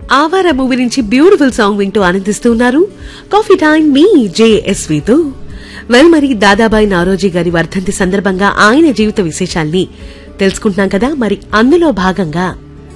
Awara movie నుంచి beautiful song వింటూ ఆనందిస్తూ ఉన్నారు కాఫీ టైం మీ జేఎస్వితో వెల్ మరి దాదాబాయి నారోజీ గారి వర్ధంతి సందర్భంగా ఆయన జీవిత విశేషాల్ని తెలుసుకుంటున్నాం కదా మరి అందులో భాగంగా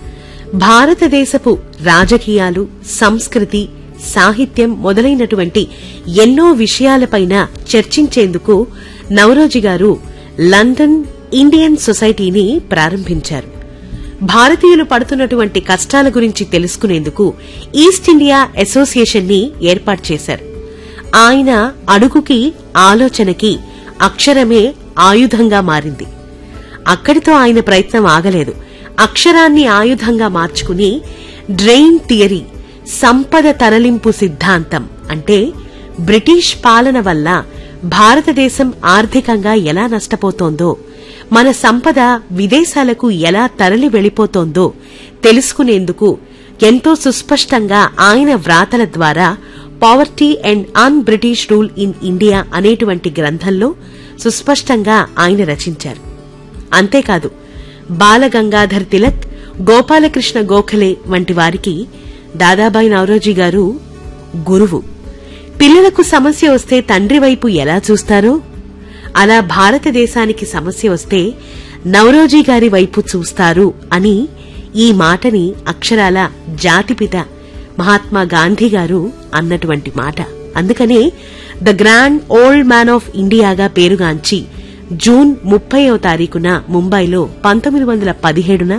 భారతదేశపు రాజకీయాలు సంస్కృతి సాహిత్యం మొదలైనటువంటి ఎన్నో విషయాలపైన చర్చించేందుకు నవరోజీ గారు లండన్ ఇండియన్ సొసైటీని ప్రారంభించారు భారతీయులు పడుతున్నటువంటి కష్టాల గురించి తెలుసుకునేందుకు ఈస్ట్ ఇండియా అసోసియేషన్ ని ఏర్పాటు చేశారు ఆయన అడుగుకి ఆలోచనకి అక్షరమే ఆయుధంగా మారింది అక్కడితో ఆయన ప్రయత్నం ఆగలేదు అక్షరాన్ని ఆయుధంగా మార్చుకుని డ్రెయిన్ థియరీ సంపద తరలింపు సిద్ధాంతం అంటే బ్రిటిష్ పాలన వల్ల భారతదేశం ఆర్థికంగా ఎలా నష్టపోతోందో మన సంపద విదేశాలకు ఎలా తరలి వెళ్లిపోతోందో తెలుసుకునేందుకు ఎంతో సుస్పష్టంగా ఆయన వ్రాతల ద్వారా poverty and un British rule in India అనేటువంటి గ్రంథంలో సుస్పష్టంగా ఆయన రచించారు అంతేకాదు బాలగంగాధర్ తిలక్ గోపాలకృష్ణ గోఖలే వంటి వారికి దాదాబాయి నవరోజీ గారు గురువు పిల్లలకు సమస్య వస్తే తండ్రి వైపు ఎలా చూస్తారో అలా భారతదేశానికి సమస్య వస్తే నవరోజీ గారి వైపు చూస్తారు అని ఈ మాటని అక్షరాల జాతిపిత మహాత్మా గాంధీ గారు అన్నటువంటి మాట అందుకనే the grand old man of ఇండియాగా పేరుగాంచి జూన్ ముప్పైవ తారీఖున ముంబైలో పంతొమ్మిది వందల పదిహేడున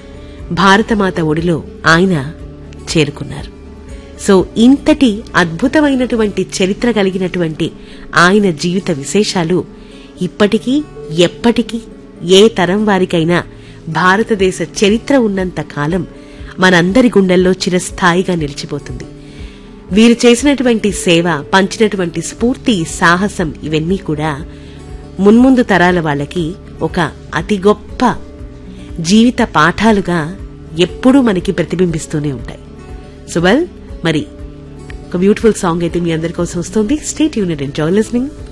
భారతమాత ఒడిలో ఆయన చేరుకున్నారు సో ఇంతటి అద్భుతమైనటువంటి చరిత్ర కలిగినటువంటి ఆయన జీవిత విశేషాలు ఇప్పటికీ ఎప్పటికీ ఏ తరం వారికైనా భారతదేశ చరిత్ర ఉన్నంత కాలం మనందరి గుండెల్లో చిరస్థాయిగా నిలిచిపోతుంది వీరు చేసినటువంటి సేవ పంచినటువంటి స్ఫూర్తి సాహసం ఇవన్నీ కూడా మున్ముందు తరాల వాళ్ళకి ఒక అతి గొప్ప జీవిత పాఠాలుగా ఎప్పుడూ మనకి ప్రతిబింబిస్తూనే ఉంటాయి సో వెల్ మరి ఒక బ్యూటిఫుల్ సాంగ్ అయితే మీ అందరి కోసం వస్తుంది స్టేట్ యూనిట్ ఎంజాయ్ లిస్నింగ్